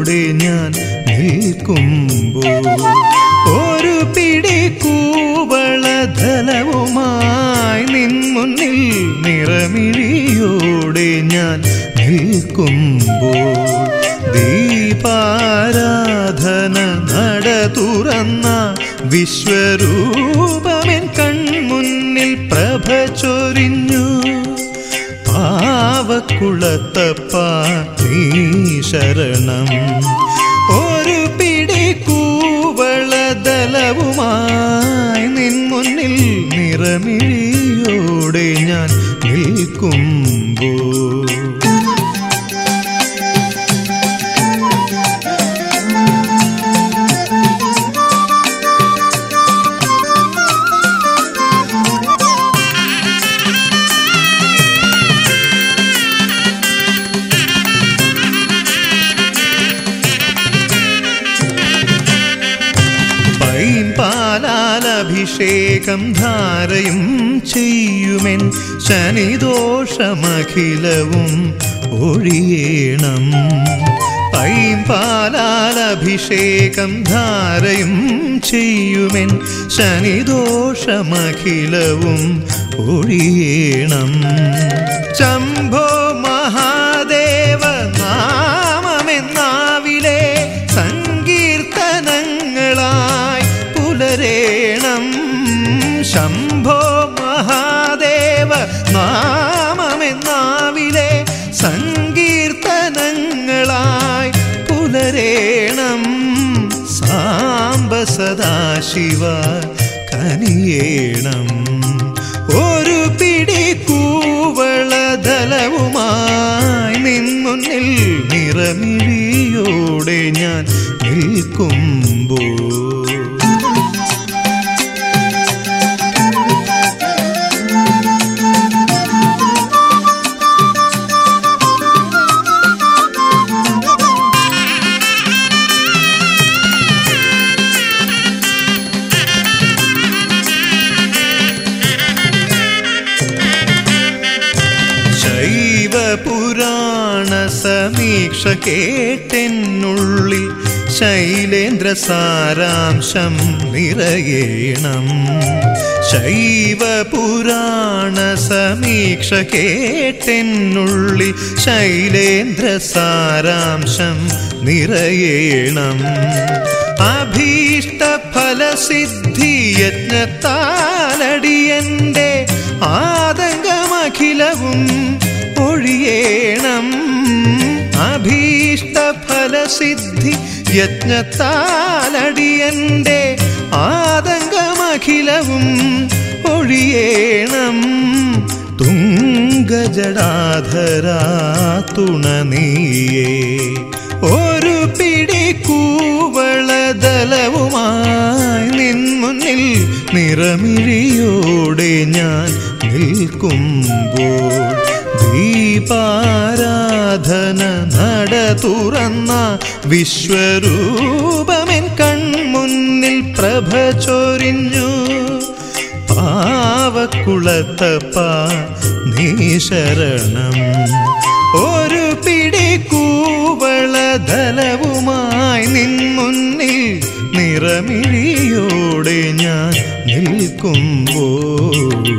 നിറമിഴിയോടെ ഞാൻ നിൽക്കുമ്പോൾ ഒരു പിടി കൂവളധലവുമായി നിൻ മുന്നിൽ നിറമിഴിയോടെ ഞാൻ നിൽക്കുമ്പോൾ ദീപാരാധന നട തുറന്ന വിശ്വരൂപമെൻ കൺമുന്നിൽ പ്രഭ ചൊരിഞ്ഞു പാവക്കുളത്തപ്പ നീ ശരണം ഒരു പിടി കൂവളദലവുമായി നിൻ മുന്നിൽ നിറമിഴിയോടെ ഞാൻ നിൽക്കുമ്പോൾ പൈൻപാലാലഭിഷേകം ധാരയും ചെയ്യുമെൻ ശനിദോഷമഖിലവും ഒഴിയേണം പൈൻപാലാലഭിഷേകം ധാരയും ചെയ്യുമെൻ ശനിദോഷമഖിലവും ഒഴിയേണം ശംഭോ മഹാദേവ നാമമെന്നാവിലെ സങ്കീർത്തനങ്ങളായി പുലരേണം ശംഭോ മഹാദേവ നാമമെന്നാവിലെ സങ്കീർത്തനങ്ങളായി പുലരേണം സാംബ സദാശിവ കനിയേണം ഒരു പിടി കൂവളദലവുമായി നിൻ മുന്നിൽ നിറമിഴിയോടെ ഞാൻ നിൽക്കുമ്പോൾ ശൈവപുരാണ സമീക്ഷ കേട്ടെന്നുള്ളിൽ ശൈലേന്ദ്ര സാരാംശം നിറയേണം ശൈവപുരാണ സമീക്ഷ കേട്ടെന്നുള്ളിൽ ശൈലേന്ദ്ര സാരാംശം നിറയേണം അഭീഷ്ട ഫലസിദ്ധി യജ്ഞത്താലടിയന്റെ ആതങ്കമഖിലവും ഒഴിയേണം അഭീഷ്ട ഫലസിദ്ധി യജ്ഞത്താലടിയന്റെ ആതങ്കമഖിലവും ഒഴിയേണം തുങ്കജടാധരാ തുണ നീയേ ഒരു പിടി കൂവളദലവുമായി നിൻ മുന്നിൽ നിറമിഴിയോടെ ഞാൻ നിൽക്കുമ്പോൾ ദീപാരാധന നട തുറന്ന വിശ്വരൂപമെൻ കൺമുന്നിൽ പ്രഭ ചൊരിഞ്ഞു പാവക്കുളത്തപ്പ നീ ശരണം ഒരു പിടി കൂവളദലവുമായി നിൻ മുന്നിൽ നിറമിഴിയോടെ ഞാൻ നിൽക്കുമ്പോൾ